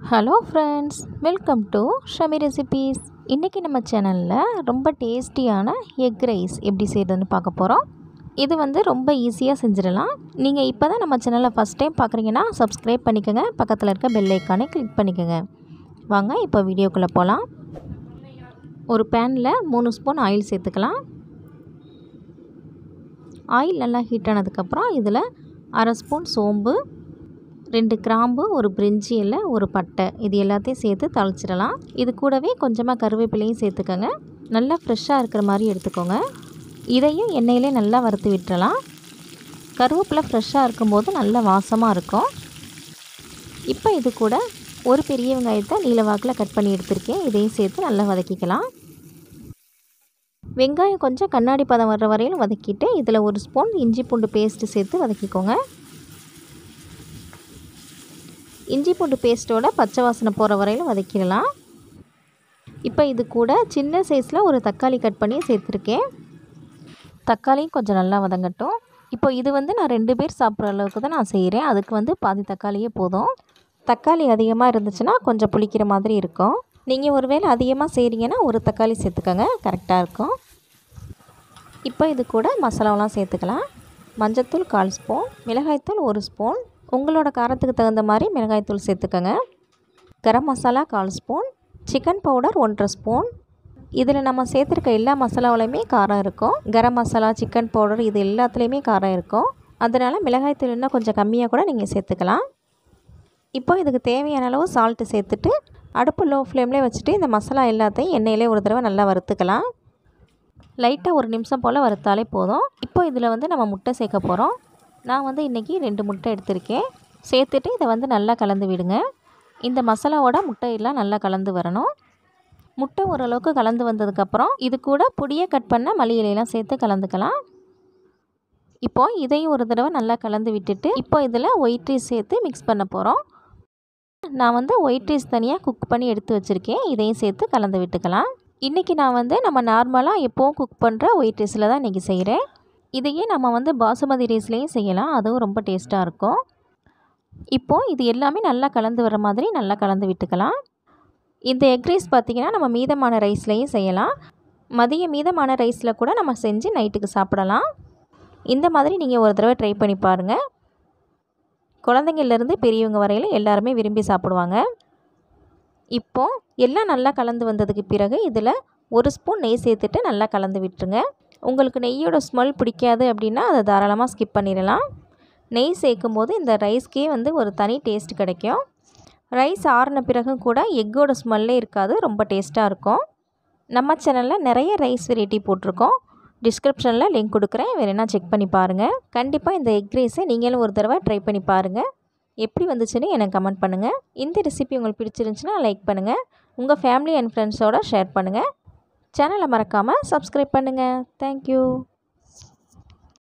hello friends welcome to Shami recipes இன்றைக்கி நம்ம சேனலில் ரொம்ப டேஸ்டியான எக் ரைஸ் எப்படி செய்கிறதுன்னு பார்க்க போகிறோம் இது வந்து ரொம்ப ஈஸியாக செஞ்சிடலாம் நீங்கள் இப்போ தான் நம்ம சேனலை ஃபஸ்ட் டைம் பார்க்குறீங்கன்னா சப்ஸ்கிரைப் பண்ணிக்கோங்க பக்கத்தில் இருக்க பெல் ஐக்கானை கிளிக் பண்ணிக்கோங்க வாங்க இப்போ வீடியோக்குள்ளே போகலாம் ஒரு பேனில் மூணு ஸ்பூன் ஆயில் சேர்த்துக்கலாம் ஆயில் நல்லா ஹீட் ஆனதுக்கப்புறம் இதில் அரை ஸ்பூன் சோம்பு ரெண்டு கிராம்பு ஒரு பிரிஞ்சி இலை ஒரு பட்டை இது எல்லாத்தையும் சேர்த்து தாளிச்சிடலாம் இது கூடவே கொஞ்சமாக கருவேப்பிலையும் சேர்த்துக்கோங்க நல்லா ஃப்ரெஷ்ஷாக இருக்கிற மாதிரி எடுத்துக்கோங்க இதையும் எண்ணெயிலே நல்லா வறுத்து விட்டுறலாம் கருவேப்பிலை ஃப்ரெஷ்ஷாக இருக்கும்போது நல்ல வாசமாக இருக்கும் இப்போ இது கூட ஒரு பெரிய வெங்காயத்தை நீல வாக்கில் கட் பண்ணி எடுத்திருக்கேன் இதையும் சேர்த்து நல்லா வதக்கிக்கலாம் வெங்காயம் கொஞ்சம் கண்ணாடி பதம் வர்ற வரையிலும் வதக்கிட்டு இதில் ஒரு ஸ்பூன் இஞ்சி பூண்டு பேஸ்ட்டு சேர்த்து வதக்கிக்கோங்க இஞ்சி பூண்டு பேஸ்ட்டோட பச்சை வாசனை போகிற வரையிலும் வதக்கிடலாம் இப்போ இது கூட சின்ன சைஸில் ஒரு தக்காளி கட் பண்ணி சேர்த்துருக்கேன் தக்காளியும் கொஞ்சம் நல்லா வதங்கட்டும் இப்போ இது வந்து நான் ரெண்டு பேர் சாப்பிட்ற அளவுக்கு தான் நான் செய்கிறேன் அதுக்கு வந்து பாதி தக்காளியே போதும் தக்காளி அதிகமாக இருந்துச்சுன்னா கொஞ்சம் புளிக்கிற மாதிரி இருக்கும் நீங்கள் ஒருவேளை அதிகமாக செய்கிறீங்கன்னா ஒரு தக்காளி சேர்த்துக்கோங்க கரெக்டாக இருக்கும் இப்போ இது கூட மசாலாவெலாம் சேர்த்துக்கலாம் மஞ்சத்தூள் கால் ஸ்பூன் மிளகாய்த்தூள் ஒரு ஸ்பூன் உங்களோட காரத்துக்கு தகுந்த மாதிரி மிளகாய்த்தூள் சேர்த்துக்கோங்க கரம் மசாலா கால் ஸ்பூன் சிக்கன் பவுடர் ஒன்றரை ஸ்பூன் இதில் நம்ம சேர்த்துருக்க எல்லா மசாலாவிலையுமே காரம் இருக்கும் கரம் மசாலா சிக்கன் பவுடர் இது எல்லாத்துலேயுமே காரம் இருக்கும் அதனால் மிளகாய்த்தூள் இன்னும் கொஞ்சம் கம்மியாக கூட நீங்கள் சேர்த்துக்கலாம் இப்போ இதுக்கு தேவையான அளவு சால்ட்டு சேர்த்துட்டு அடுப்பு லோ ஃப்ளேம்லேயே வச்சுட்டு இந்த மசாலா எல்லாத்தையும் எண்ணெயிலே ஒரு தடவை நல்லா வறுத்துக்கலாம் லைட்டாக ஒரு நிமிஷம் போல் வறுத்தாலே போதும் இப்போ இதில் வந்து நம்ம முட்டை சேர்க்க போகிறோம் நான் வந்து இன்றைக்கி ரெண்டு முட்டை எடுத்திருக்கேன் சேர்த்துட்டு இதை வந்து நல்லா கலந்து விடுங்க இந்த மசாலாவோட முட்டையெல்லாம் நல்லா கலந்து வரணும் முட்டை ஓரளவுக்கு கலந்து வந்ததுக்கப்புறம் இது கூட பொடியை கட் பண்ண மல்லி இலையெல்லாம் சேர்த்து கலந்துக்கலாம் இப்போது இதையும் ஒரு தடவை நல்லா கலந்து விட்டுட்டு இப்போ இதில் ஒயிட் ரைஸ் சேர்த்து மிக்ஸ் பண்ண போகிறோம் நான் வந்து ஒயிட் ரைஸ் தனியாக குக் பண்ணி எடுத்து வச்சுருக்கேன் இதையும் சேர்த்து கலந்து விட்டுக்கலாம் இன்றைக்கி நான் வந்து நம்ம நார்மலாக எப்போவும் குக் பண்ணுற ஒயிட் ரைஸில் தான் இன்றைக்கி செய்கிறேன் இதையே நம்ம வந்து பாசுமதி ரைஸ்லேயும் செய்யலாம் அதுவும் ரொம்ப டேஸ்ட்டாக இருக்கும் இப்போது இது எல்லாமே நல்லா கலந்து வர மாதிரி நல்லா கலந்து விட்டுக்கலாம் இந்த எக் ரைஸ் பார்த்திங்கன்னா நம்ம மீதமான ரைஸ்லேயும் செய்யலாம் மதிய மீதமான ரைஸில் கூட நம்ம செஞ்சு நைட்டுக்கு சாப்பிடலாம் இந்த மாதிரி நீங்கள் ஒரு தடவை ட்ரை பண்ணி பாருங்கள் குழந்தைங்கள்லேருந்து பெரியவங்க வரையிலும் எல்லாருமே விரும்பி சாப்பிடுவாங்க இப்போது எல்லாம் நல்லா கலந்து வந்ததுக்கு பிறகு இதில் ஒரு ஸ்பூன் நெய் சேர்த்துட்டு நல்லா கலந்து விட்டுருங்க உங்களுக்கு நெய்யோட ஸ்மெல் பிடிக்காது அப்படின்னா அதை தாராளமாக ஸ்கிப் பண்ணிடலாம் நெய் சேர்க்கும் போது இந்த ரைஸ்க்கே வந்து ஒரு தனி டேஸ்ட் கிடைக்கும் ரைஸ் ஆறின பிறகும் கூட எக்கோட ஸ்மெல்லே இருக்காது ரொம்ப டேஸ்ட்டாக இருக்கும் நம்ம சேனலில் நிறைய ரைஸ் வெரைட்டி போட்டிருக்கோம் டிஸ்கிரிப்ஷனில் லிங்க் கொடுக்குறேன் வேணுன்னா செக் பண்ணி பாருங்கள் கண்டிப்பாக இந்த எக் ரைஸை நீங்களும் ஒரு தடவை ட்ரை பண்ணி பாருங்கள் எப்படி வந்துச்சுன்னு எனக்கு கமெண்ட் பண்ணுங்கள் இந்த ரெசிபி உங்களுக்கு பிடிச்சிருந்துச்சுன்னா லைக் பண்ணுங்கள் உங்கள் ஃபேமிலி அண்ட் ஃப்ரெண்ட்ஸோட ஷேர் பண்ணுங்கள் சேனலை மறக்காமல் சப்ஸ்கிரைப் பண்ணுங்கள் தேங்க்யூ